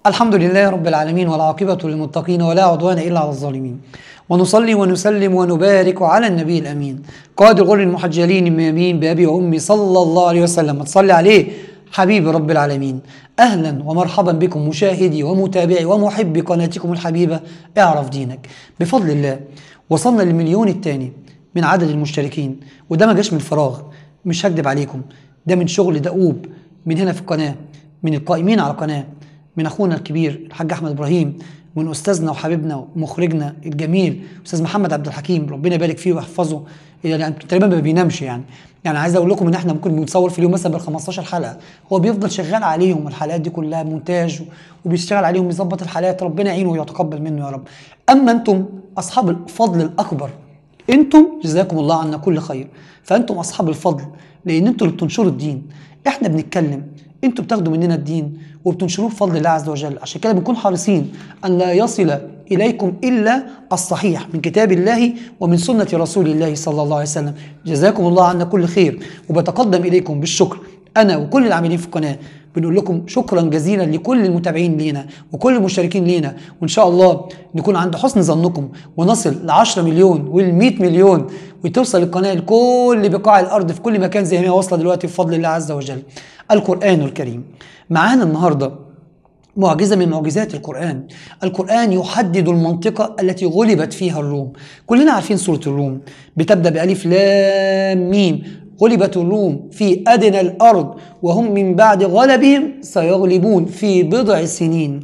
الحمد لله رب العالمين والعاقبة للمتقين ولا عدوان إلا على الظالمين ونصلي ونسلم ونبارك على النبي الأمين قائد الغر المحجلين الميامين بأبي وأمي صلى الله عليه وسلم تصلي عليه حبيب رب العالمين أهلا ومرحبا بكم مشاهدي ومتابعي ومحبي قناتكم الحبيبة اعرف دينك بفضل الله وصلنا للمليون الثاني من عدد المشتركين وده ما جاش من فراغ مش هكدب عليكم ده من شغل دؤوب من هنا في القناة من القائمين على القناة من اخونا الكبير الحاج احمد ابراهيم من استاذنا وحبيبنا ومخرجنا الجميل استاذ محمد عبد الحكيم ربنا يبارك فيه ويحفظه يعني تقريبا ما بينامش يعني يعني عايز اقول لكم ان احنا ممكن بنصور في اليوم مثلا بال 15 حلقه هو بيفضل شغال عليهم الحلقات دي كلها مونتاج وبيشتغل عليهم بيظبط الحلقات ربنا يعينه ويتقبل منه يا رب اما انتم اصحاب الفضل الاكبر انتم جزاكم الله عنا كل خير فانتم اصحاب الفضل لان انتم اللي بتنشروا الدين احنا بنتكلم انتوا بتاخدوا مننا الدين وبتنشروه بفضل الله عز وجل عشان كده بنكون حريصين ان لا يصل اليكم الا الصحيح من كتاب الله ومن سنه رسول الله صلى الله عليه وسلم جزاكم الله عنا كل خير وبتقدم اليكم بالشكر انا وكل العاملين في القناه بنقول لكم شكرا جزيلا لكل المتابعين لينا وكل المشتركين لينا وان شاء الله نكون عند حسن ظنكم ونصل ل 10 مليون وال 100 مليون وتوصل القناه لكل بقاع الارض في كل مكان زي ما هي واصله دلوقتي بفضل الله عز وجل. القران الكريم. معانا النهارده معجزة من معجزات القرآن القرآن يحدد المنطقة التي غلبت فيها الروم كلنا عارفين سورة الروم بتبدأ بألف لام ميم غلبت الروم في أدنى الأرض وهم من بعد غلبهم سيغلبون في بضع سنين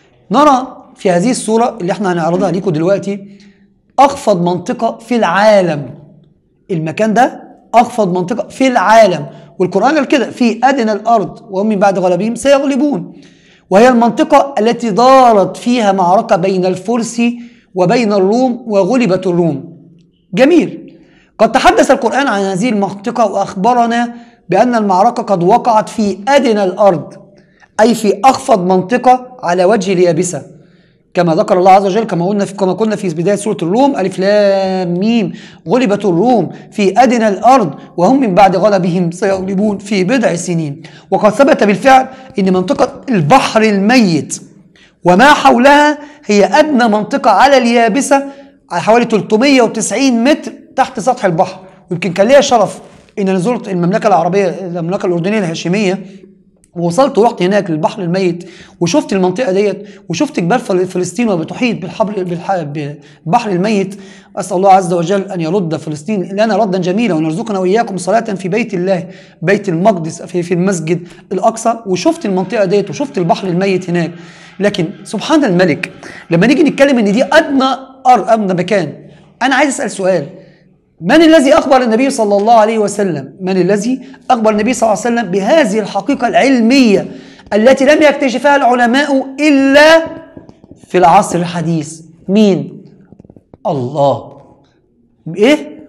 نرى في هذه الصورة اللي احنا هنعرضها لكم دلوقتي أخفض منطقة في العالم المكان ده أخفض منطقة في العالم والقرآن قال كده في أدنى الأرض وهم من بعد غلبهم سيغلبون وهي المنطقة التي دارت فيها معركة بين الفرس وبين الروم وغلبت الروم جميل قد تحدث القرآن عن هذه المنطقة وأخبرنا بأن المعركة قد وقعت في أدنى الأرض أي في أخفض منطقة على وجه اليابسة كما ذكر الله عز وجل كما قلنا في كما قلنا في بدايه سوره الروم الف لام ميم غلبت الروم في ادنى الارض وهم من بعد غلبهم سيغلبون في بضع سنين وقد ثبت بالفعل ان منطقه البحر الميت وما حولها هي ادنى منطقه على اليابسه على حوالي 390 متر تحت سطح البحر ويمكن كان ليا شرف ان انا زرت المملكه العربيه المملكه الاردنيه الهاشميه ووصلت ورحت هناك للبحر الميت وشفت المنطقه ديت وشفت جبال فلسطين وبتحيط بالحبر بالبحر الميت اسال الله عز وجل ان يرد فلسطين لنا ردا جميلا ونرزقنا واياكم صلاه في بيت الله بيت المقدس في, في المسجد الاقصى وشفت المنطقه ديت وشفت البحر الميت هناك لكن سبحان الملك لما نيجي نتكلم ان دي ادنى ار ادنى مكان انا عايز اسال سؤال من الذي أخبر النبي صلى الله عليه وسلم من الذي أخبر النبي صلى الله عليه وسلم بهذه الحقيقة العلمية التي لم يكتشفها العلماء إلا في العصر الحديث مين الله إيه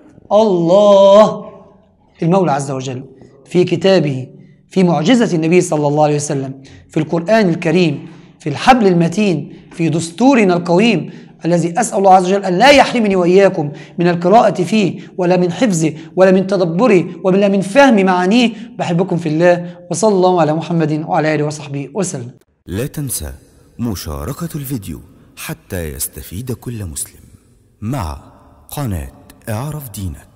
الله المولى عز وجل في كتابه في معجزة النبي صلى الله عليه وسلم في القرآن الكريم في الحبل المتين في دستورنا القويم الذي أسأل الله عز وجل أن لا يحرمني وإياكم من القراءة فيه ولا من حفظه ولا من تدبره ولا من فهم معانيه بحبكم في الله وصلى الله على محمد وعلى آله وصحبه وسلم لا تنسى مشاركة الفيديو حتى يستفيد كل مسلم مع قناة اعرف دينك